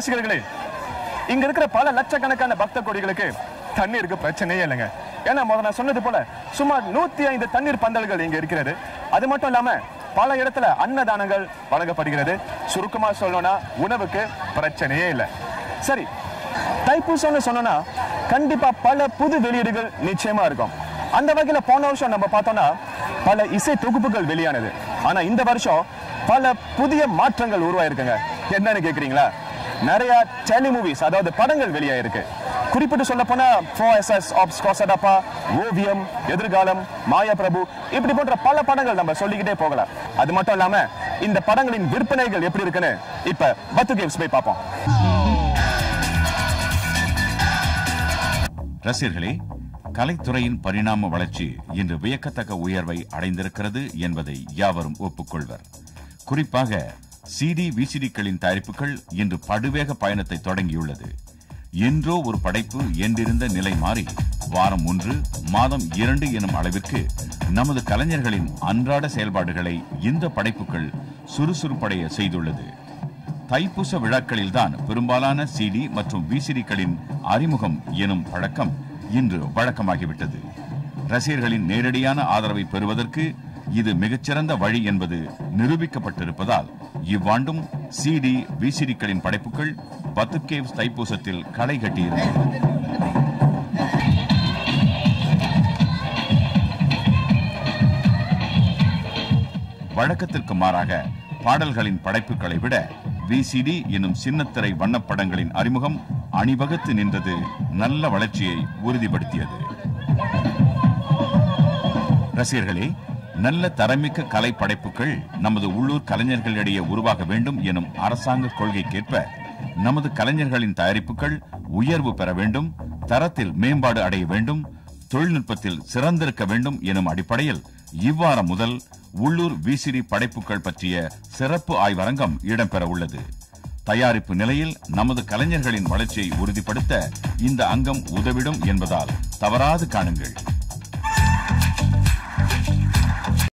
ரசிகர்களே இங்க இருக்கிற பல லட்சக்கணக்கான பக்த கோடிகளுக்கு தண்ணீருக்கு பிரச்சனையே இல்லைங்க ஏன்னா முதல்ல நான் சொன்னது போல சுமார் நூத்தி ஐந்து தண்ணீர் பந்தல்கள் இங்க இருக்கிறது அது மட்டும் இல்லாம பல இடத்துல அன்னதானங்கள் வழங்கப்படுகிறது சுருக்கமா சொல்லணும்னா உணவுக்கு பிரச்சனையே இல்லை சரி தைப்பூசம்னு சொன்னோம்னா கண்டிப்பா பல புது வெளியீடுகள் நிச்சயமா இருக்கும் அந்த வகையில போன வருஷம் நம்ம பார்த்தோம்னா பல இசை தொகுப்புகள் வெளியானது ஆனா இந்த வருஷம் பல புதிய மாற்றங்கள் உருவாயிருக்குங்க என்னன்னு கேக்குறீங்களா நிறைய டெலி மூவிஸ் அதாவது படங்கள் வெளியாயிருக்கு குறிப்பிட்டு சொல்ல போனா ஃபோ எஸ் எஸ் ஆப்ஸ் கோசடப்பா ஓவியம் எதிர்காலம் மாயா பிரபு இப்படி போன்ற பல படங்கள் நம்ம சொல்லிக்கிட்டே போகலாம் அது மட்டும் இல்லாம இந்த படங்களின் விற்பனைகள் எப்படி இருக்குன்னு இப்ப பத்து கேவ்ஸ் போய் பார்ப்போம் ரசிகர்களே கலைத்துறையின் பரிணாம வளர்ச்சி இன்று வியக்கத்தக்க உயர்வை அடைந்திருக்கிறது என்பதை யாவரும் ஒப்புக்கொள்வர் குறிப்பாக சிடி விசிடிக்களின் தயாரிப்புகள் இன்று படுவேக பயணத்தை தொடங்கியுள்ளது என்றோ ஒரு படைப்பு என்றிருந்த நிலை மாறி வாரம் ஒன்று மாதம் இரண்டு எனும் அளவிற்கு நமது கலைஞர்களின் அன்றாட செயல்பாடுகளை இந்த படைப்புகள் சுறுசுறுப்படைய செய்துள்ளது தைப்பூச விழாக்களில்தான் பெரும்பாலான சிடி மற்றும் விசிடிக்களின் அறிமுகம் எனும் பழக்கம் இன்று வழக்கமாகிவிட்டது ரசிகர்களின் நேரடியான ஆதரவை பெறுவதற்கு இது மிகச்சிறந்த வழி என்பது நிரூபிக்கப்பட்டிருப்பதால் இவ்வாண்டும் சிடி விசிடிக்களின் படைப்புகள் பத்துக்கேவ் தைப்பூசத்தில் களை கட்டியிருந்தது வழக்கத்திற்கு மாறாக பாடல்களின் படைப்புகளை விட விசிடி எனும் சின்னத்திரை வண்ணப்படங்களின் அறிமுகம் அணிவகுத்து நின்றது நல்ல வளர்ச்சியை உறுதிப்படுத்தியது ரசிகர்களே நல்ல தரமிக்க கலை படைப்புகள் நமது உள்ளூர் கலைஞர்களிடையே உருவாக வேண்டும் எனும் அரசாங்க கொள்கைக்கேற்ப நமது கலைஞர்களின் தயாரிப்புகள் உயர்வு பெற வேண்டும் தரத்தில் மேம்பாடு அடைய வேண்டும் தொழில்நுட்பத்தில் சிறந்திருக்க வேண்டும் எனும் அடிப்படையில் இவ்வாரம் முதல் உள்ளூர் விசிறி படைப்புகள் பற்றிய சிறப்பு ஆய்வரங்கம் இடம்பெற உள்ளது தயாரிப்பு நிலையில் நமது கலைஞர்களின் வளர்ச்சியை உறுதிப்படுத்த இந்த அங்கம் உதவிடும் என்பதால் தவறாது காணுங்கள்